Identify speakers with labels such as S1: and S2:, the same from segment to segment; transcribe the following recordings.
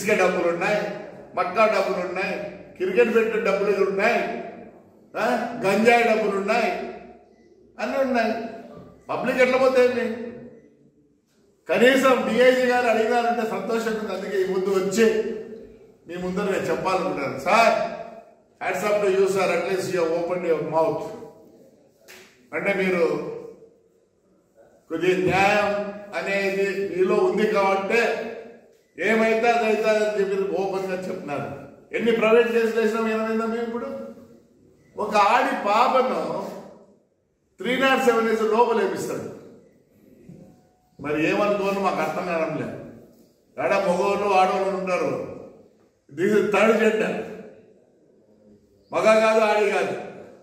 S1: ఇసుక డబ్బులు ఉన్నాయి మక్కా డబ్బులు ఉన్నాయి క్రికెట్ పెట్టే డబ్బులు ఉన్నాయి ఆ? గంజాయి డబ్బులు ఉన్నాయి అన్నీ ఉన్నాయి పబ్లిక్ ఎట్లా పోతాయండి కనీసం డిఐజీ గారు అడిగినారంటే సంతోషంగా ఉంది అందుకే ఈ ముందు వచ్చి మీ ముందర నేను చెప్పాలనుకుంటాను sir hats off to you sir at least you open your mouth అంటే మీరు కొద్దిగా న్యాయం అనేది మీలో ఉంది కాబట్టి ఏమైతే అది అయితే అని చెప్పి ఓపెన్ గా చెప్తున్నారు ఎన్ని ప్రైవేట్ కేసులు వేసినాం ఏమైందా మేము ఇప్పుడు ఒక ఆడి పాపను త్రీ నాట్ సెవెన్ వేసి లోపల వేపిస్తాడు మరి ఏమనుకోను మాకు అర్థం కావడం లేదు ఎడ మగవాళ్ళు ఆడవాళ్ళు ఉంటారు దిస్ ఇస్ థర్డ్ జెండర్ మగ కాదు ఆడి కాదు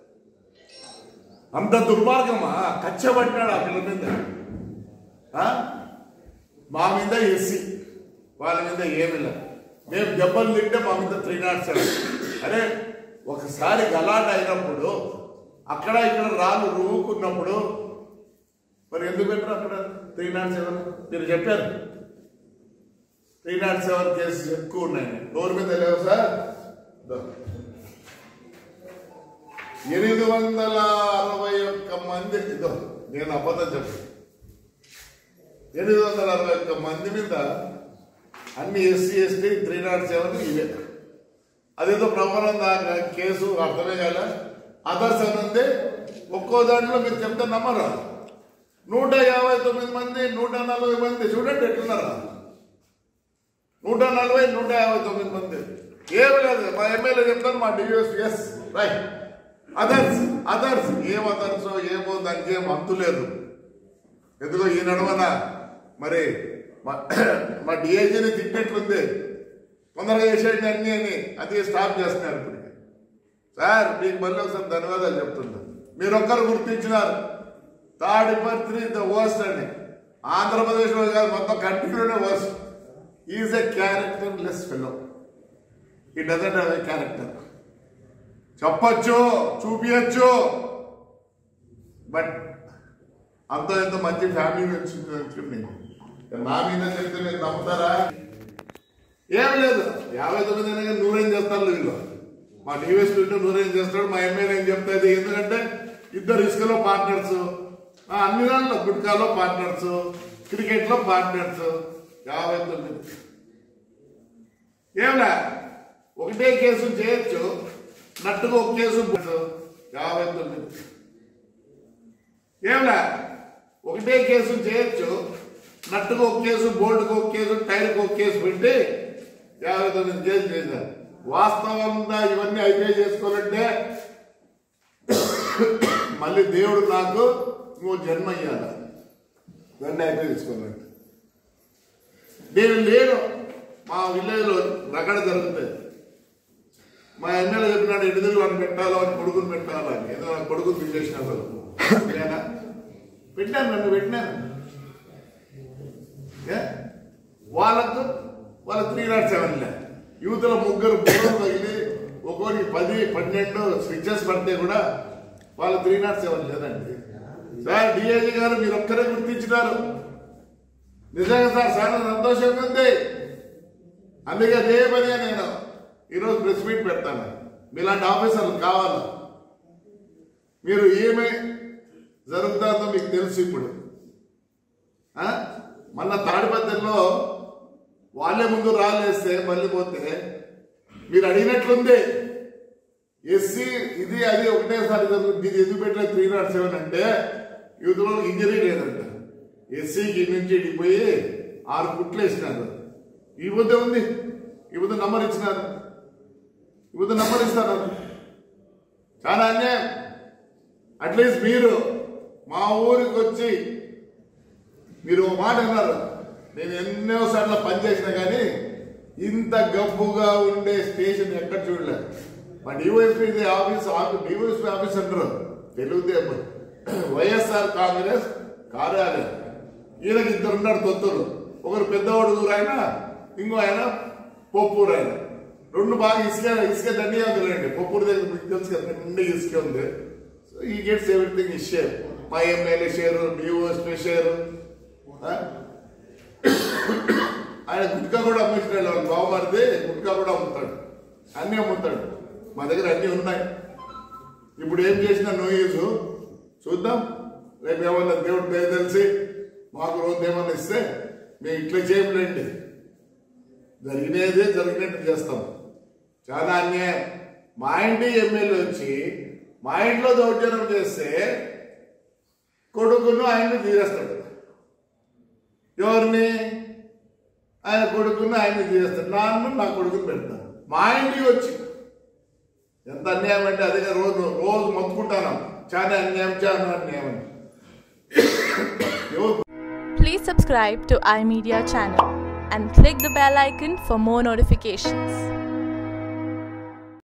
S1: అంత దుర్మార్గమా కచ్చబట్టినాడు ఆ పిల్ల మీద ఆ? మా మీద ఎస్సీ వాళ్ళ మీద ఏమి లేదు మేము దెబ్బలు తింటే మా మీద త్రీ నాట్ సెవెన్ అరే ఒకసారి గలాట అయినప్పుడు అక్కడ ఇక్కడ రాళ్ళు రువ్వుకున్నప్పుడు మరి ఎందుకు పెట్టరు అక్కడ త్రీ నాట్ సెవెన్ మీరు చెప్పారు త్రీ నాట్ సెవెన్ కేసెస్ ఎక్కువ ఉన్నాయి డోర్ మీద లేవు సార్ దో. ఎనిమిది వందల అరవై ఒక్క మంది ఇదో నేను అబద్ధం చెప్పాను ఎనిమిది వందల అరవై ఒక్క మంది మీద అన్ని SC ST three not seven ఇవే అదేదో బ్రహ్మానంద కేసు అర్థమే కాలే అదర్స్ అని ఉంది ఒక్కో దాంట్లో మీరు చెప్తే నమ్మరా నూట యాభై తొమ్మిది మంది నూట నలభై మంది చూడండి ఎట్లున్నారా నూట నలభై నూట యాభై తొమ్మిది మంది ఏమి లేదు మా ఎమ్మెల్యే చెప్తాను మా DVS S right others others ఏం అదర్స్ ఏమో దానికి ఏం అంతు లేదు ఎందుకో ఈ నడవన మరి మా మా డిఐజీని తిట్టినట్లుంది తొందరగా చేసేయండి అన్ని అని అది స్టాప్ చేస్తున్నారు ఇప్పుడు సార్ మీకు మళ్ళీ ఒకసారి ధన్యవాదాలు చెప్తున్నా మీరు ఒక్కరు గుర్తించినారు తాడిపత్రి ద వర్స్ట్ అని ఆంధ్రప్రదేశ్లో కాదు మొత్తం కంట్రీలోనే worst is a characterless fellow he doesn't have a character చెప్పచ్చు చూపించచ్చు బట్ అంత ఎంత మంచి ఫ్యామిలీ నుంచి వచ్చింది నా మీద చెప్తే మీరు నమ్ముతారా ఏం లేదు యాభై తొమ్మిది అయినా కానీ నూరేం చేస్తారు వీళ్ళు మా డివిఎస్ ఉంటే నూరేం చేస్తాడు మా ఎమ్మెల్యే ఏం చెప్తాది ఎందుకంటే ఇద్దరు ఇసుకలో పార్ట్నర్స్ అన్ని దాంట్లో గుట్కాలో పార్ట్నర్స్ క్రికెట్ లో పార్ట్నర్స్ యాభై తొమ్మిది ఏమిలా ఒకటే కేసు చేయొచ్చు నట్టుగా ఒక కేసు పెట్టు. యాభై తొమ్మిది ఏమిలా ఒకటే కేసు చేయొచ్చు నట్టుగా ఒక కేసు బోర్డుకు ఒక కేసు టైర్కి ఒక కేసు పెట్టి యాభై తొమ్మిది కేసు చేశారు వాస్తవంగా ఇవన్నీ అయిపోయి చేసుకోవాలంటే మళ్ళీ దేవుడు నాకు నువ్వు జన్మ ఇయ్యాల ఇవన్నీ అయిపోయి తీసుకోవాలంటే నేను లేను మా విలేజ్లో రగడ జరుగుతుంది మా ఎమ్మెల్యే చెప్పినాడు ఎడుదలు వాడిని పెట్టాలో అని కొడుకుని పెట్టాలో అని ఏదో నా కొడుకుని తీసేసిన అసలు నేనా? పెట్టాను నన్ను పెట్టినాను ఏ? వాళ్ళకు వాళ్ళ త్రీ నాట్ సెవెన్ లే యూత్లో ముగ్గురు బోర్డు తగిలి ఒక్కోరికి పది పన్నెండు స్విచ్చెస్ పడితే కూడా వాళ్ళ త్రీ నాట్ సెవెన్ లేదండి సార్ డిఐజీ గారు మీరు ఒక్కరే గుర్తించినారు నిజంగా సార్ చాలా సంతోషంగా ఉంది అందుకే అదే పనిగా నేను ఈరోజు ప్రెస్ మీట్ పెడతాను మీలాంటి ఆఫీసర్లు కావాలి మీరు ఏమి జరుగుతుందో మీకు తెలుసు ఇప్పుడు ఆ? మొన్న తాడిపత్రిలో వాళ్ళే ముందు రాలేస్తే మళ్ళీ పోతే మీరు అడిగినట్లుంది ఎస్సీ ఇది అది ఒకటేసారి జరుగుతుంది ఇది ఎందుకు పెట్టలేదు త్రీ నాట్ సెవెన్ అంటే యూత్లో ఇంజరీ లేదంట ఎస్సీకి ఇటు నుంచి ఇటు పోయి ఆరు కుట్లు వేసినారు ఈ బుద్ధి ఉంది ఈ బుద్ధి నంబర్ ఇచ్చినారు ఈ బుద్ధి నంబర్ ఇస్తారు చాలా అన్యాయం అట్లీస్ట్ మీరు మా ఊరికి వచ్చి మీరు ఒక మాట అన్నారు నేను ఎన్నో సార్లు పనిచేసినా కానీ ఇంత గబ్బుగా ఉండే స్టేషన్ ఎక్కడ చూడలేదు మా డివైఎస్పీ ఆఫీస్ డివైఎస్పీ ఆఫీస్ అంటారు తెలుగుదేశం వైఎస్ఆర్ కాంగ్రెస్ కార్యాలయం ఈయనకి ఇద్దరు ఉన్నారు తొత్తులు ఒకరు పెద్దవాడు ఊరు ఆయన ఇంకో ఆయన పొప్పూరు ఆయన రెండు బాగా ఇసుక ఇసుక దండిగా ఉందిలేండి పొప్పూరు దగ్గర మీకు తెలుసు కదా నిండి ఇసుక ఉంది so he gets everything is share మా ఎమ్మెల్యే షేరు డిఓఎస్పీ షేరు ఆయన గుట్కా కూడా అమ్మేసినాడు వాళ్ళ బావమారిది గుట్కా కూడా అమ్ముతాడు అన్నీ అమ్ముతాడు మా దగ్గర అన్నీ ఉన్నాయి ఇప్పుడు ఏం చేసినా నో యూజ్ చూద్దాం రేపు ఏమన్నా దేవుడు పేరు తెలిసి మాకు రోజు ఏమన్నా ఇస్తే మేము ఇట్లా చేయలేండి జరిగినదే జరిగినట్టు చేస్తాం చాలా అన్యాయం మా ఇంటి ఎమ్మెల్యే వచ్చి మా ఇంట్లో దౌర్జన్యం చేస్తే కొడుకును ఆయన్ని తీరేస్తాడు ఎవరిని ఆయన కొడుకును ఆయన్ని తీరేస్తాడు నాన్ను నా కొడుకుని పెడతాను మా ఇంటికి వచ్చి ఎంత అన్యాయం అంటే అదే రోజు రోజు మొత్తుకుంటాను చాలా అన్యాయం చాలా అన్యాయం అని ఎవరు
S2: Please subscribe to iMedia channel and click the bell icon for more notifications.